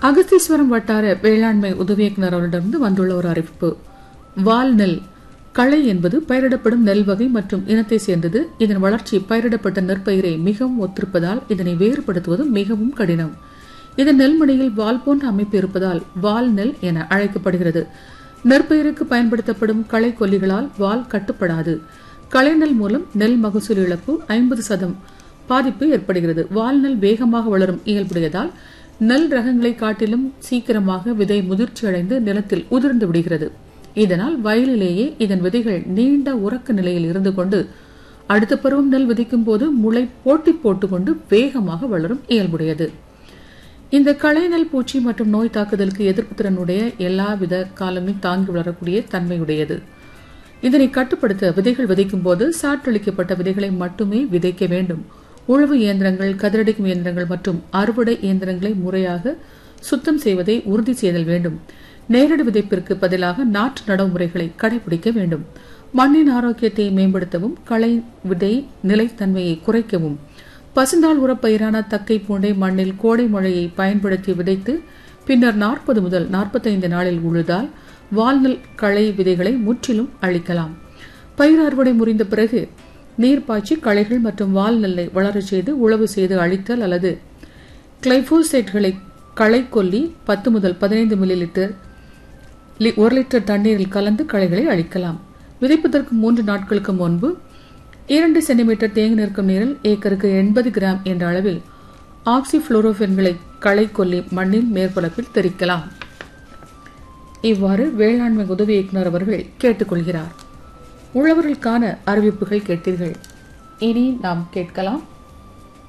அகஸ்தீஸ்வரம் வட்டார வேளாண்மை உதவி இயக்குனர் அவரிடமிருந்து வந்துள்ள ஒரு அறிவிப்பு வால் நெல் களை என்பது பயிரிடப்படும் நெல் வகை மற்றும் இனத்தை சேர்ந்தது இதன் வளர்ச்சி பயிரிடப்பட்ட நெற்பயிரை மிகவும் ஒத்திருப்பதால் இதனை வேறுபடுத்துவது மிகவும் கடினம் இதன் நெல்மணியில் வால் போன்ற அமைப்பு இருப்பதால் வால் நெல் என அழைக்கப்படுகிறது நெற்பயிருக்கு பயன்படுத்தப்படும் களை கொல்லிகளால் வால் கட்டுப்படாது களைநெல் மூலம் நெல் மகசூல் இழப்பு ஐம்பது சதம் பாதிப்பு ஏற்படுகிறது வால்நெல் வேகமாக வளரும் இயல்புடையதால் நெல் ரகங்களை காட்டிலும் சீக்கிரமாக விதை முதிர்ச்சி அடைந்து நிலத்தில் உதிர்ந்து விடுகிறது இதனால் வயலிலேயே இதன் விதைகள் நீண்ட உறக்க நிலையில் இருந்து கொண்டு அடுத்த பருவம் நெல் விதைக்கும் போது முளை போட்டி போட்டுக்கொண்டு வேகமாக வளரும் இயல்புடையது இந்த களைநெல் பூச்சி மற்றும் நோய் தாக்குதலுக்கு எதிர்ப்பு திறனுடைய எல்லா வித காலமும் தாங்கி வளரக்கூடிய தன்மையுடையது இதனை கட்டுப்படுத்த விதைகள் விதைக்கும் போது சாற்றளிக்கப்பட்ட விதைகளை மட்டுமே விதைக்க வேண்டும் உழவு இயந்திரங்கள் கதிரடிக்கும் இயந்திரங்கள் மற்றும் அறுவடை இயந்திரங்களை முறையாக சுத்தம் செய்வதை உறுதி செய்தல் வேண்டும் நேரடி விதைப்பிற்கு பதிலாக நாற்று நடவு முறைகளை கடைபிடிக்க வேண்டும் மண்ணின் ஆரோக்கியத்தை மேம்படுத்தவும் களை விதை நிலைத்தன்மையை குறைக்கவும் பசுந்தாள் உரப்பயிரான தக்கை பூண்டை மண்ணில் கோடை மழையை பயன்படுத்தி விதைத்து பின்னர் நாற்பது முதல் நாற்பத்தைந்து நாளில் உழுதால் வால்நெல் களை விதைகளை முற்றிலும் அழிக்கலாம் பயிர் அறுவடை முறிந்த பிறகு நீர் பாய்ச்சி களைகள் மற்றும் வால் நெல்லை வளரச் செய்து உழவு செய்து அழித்தல் அல்லது கிளைபோசைட்களை களை கொல்லி பத்து முதல் பதினைந்து மில்லி லிட்டர் ஒரு லிட்டர் தண்ணீரில் கலந்து களைகளை அழிக்கலாம் விதைப்பதற்கு மூன்று நாட்களுக்கு முன்பு இரண்டு சென்டிமீட்டர் தேங்கி நிற்கும் நீரில் ஏக்கருக்கு எண்பது கிராம் என்ற அளவில் ஆக்சிஃபுளோரோஃபென்களை களை கொல்லி மண்ணின் மேற்பரப்பில் தெரிக்கலாம் இவ்வாறு வேளாண்மை உதவி இயக்குனர் அவர்கள் கேட்டுக்கொள்கிறார் உழவர்களுக்கான அறிவிப்புகள் கேட்டீர்கள் இனி நாம் கேட்கலாம்